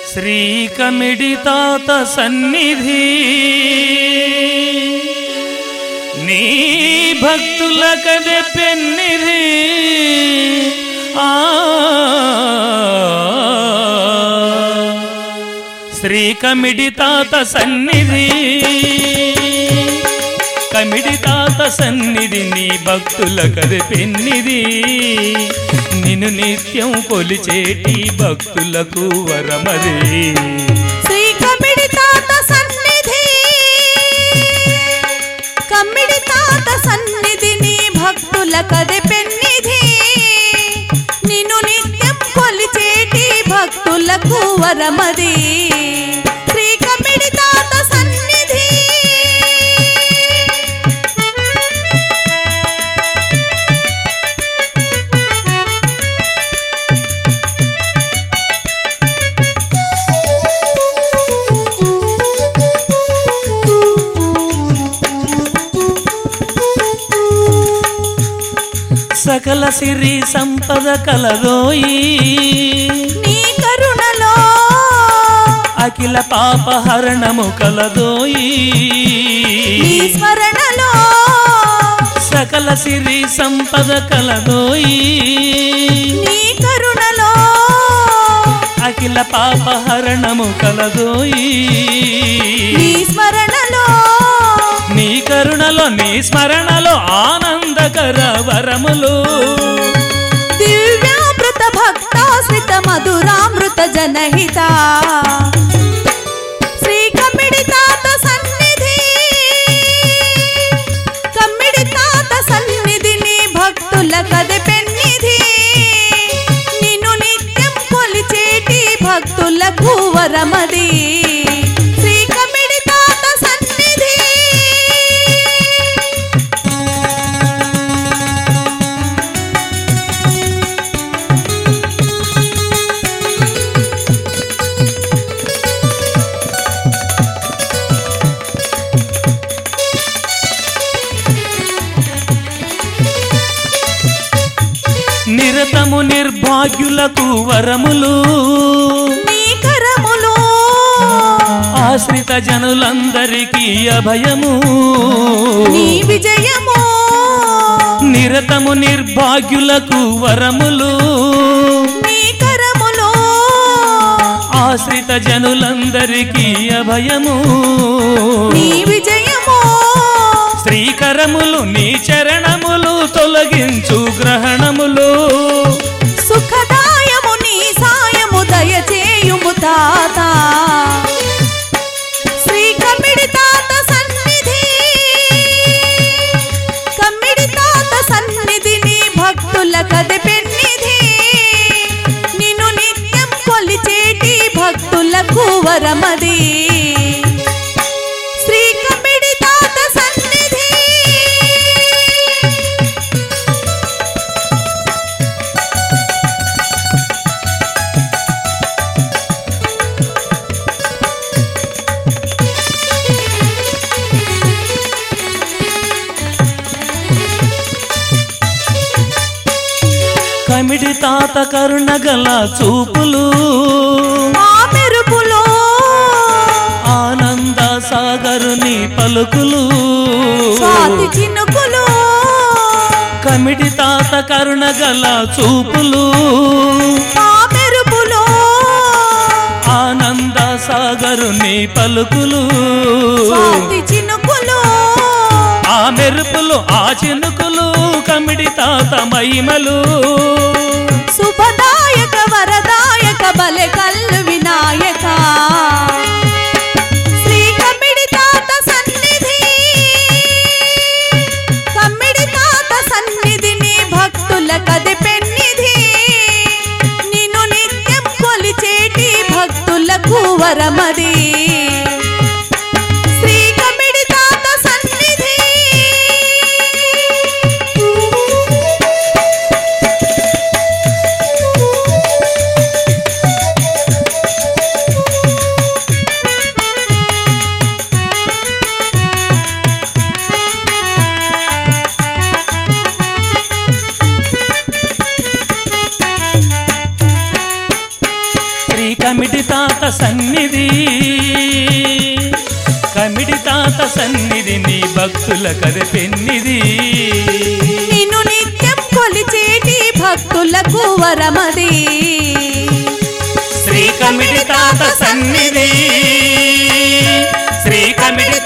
శ్రీ కమిడి తాత సన్నిధి నీ భక్తుల కదే పెన్నిధి ఆ శ్రీ కమిడి తాత సన్నిధి కమిడి తాత సన్నిధి నీ భక్తుల కది పెన్నిది నిన్ను నిత్యం కొలిచేటి భక్తులకు వరమది శ్రీ కమ్మిడి తాత సన్నిధి కమ్మిడి తాత సన్నిధిని భక్తుల కది పెన్నిధి నిన్ను నిత్యం కొలిచేటి భక్తులకు వరమది శ్రీ కమ్మిడి తాత సన్నిధి సకల సిరి సంపద కలదోయి నీ కరుణలో అఖిల పాపహరణము కలదోయి నీ స్మరణలో సకల సిరి సంపద కలదోయి నీ కరుణలో అఖిల పాపహరణము కలదోయి నీ స్మరణలో నీ కరుణలో నీ స్మరణలో ఆనందకర వరములు దివ్యామృత భక్తాశ్రిత మధురామృత జనహిత శ్రీ కమ్మిడి తాత సన్నిధి కమ్మిడి తాత సన్నిధిని భక్తుల కది పెన్నిధి నిన్ను నిత్యం కొలిచేటి భక్తులకు వరమది శ్రీ కమ్మిడి తాత సన్నిధి నిరతము నిర్భాగ్యులకు వరములు నీ కరములో ఆశ్రిత జనులందరికీ అభయము నీ విజయము నిరతము నిర్భాగ్యులకు వరములు నీ కరములో ఆశ్రిత జనులందరికీ అభయము నీ విజయము శ్రీకరములు నీ చరణములు తొలగించు గ్రహణములు సుఖదాయము నీ సాయము దయచేయుము తాత శ్రీ కమ్మిడి తాత సన్నిధి కమ్మిడి తాత సన్నిధిని భక్తుల కది పెన్నిధి నిన్ను నిత్యం కొలిచేటి భక్తులకు వరమది శ్రీ కమ్మిడి తాత సన్నిధి కమిడి తాత కరుణ గల చూపులు ఆ మెరుపులో ఆనంద సాగరుని పలుకులు స్వాతి చినుకులు కమిడి తాత కరుణ గల చూపులు ఆ మెరుపులో ఆనంద సాగరుని పలుకులు స్వాతి చినుకులు ఆ మెరుపులు ఆ చినుకులు కమిడి తాత మహిమలు శుభదాయక వరదాయక బలె కల్లు వినాయక శ్రీ కమ్మిడి తాత సన్నిధి కమ్మిడి తాత సన్నిధిని భక్తుల కది పెన్నిధి నిన్ను నిత్యం కొలిచేటి భక్తులకు వరమది శ్రీ కమ్మిడి తాత సన్నిధి కమిటి తాత తాత సన్నిధి కమిడి తాత సన్నిధి నీ భక్తుల కది పెన్నిది నిన్ను నిత్యం కొలిచేటి భక్తులకు వరమది శ్రీ కమిడి తాత సన్నిధి శ్రీ కమిడి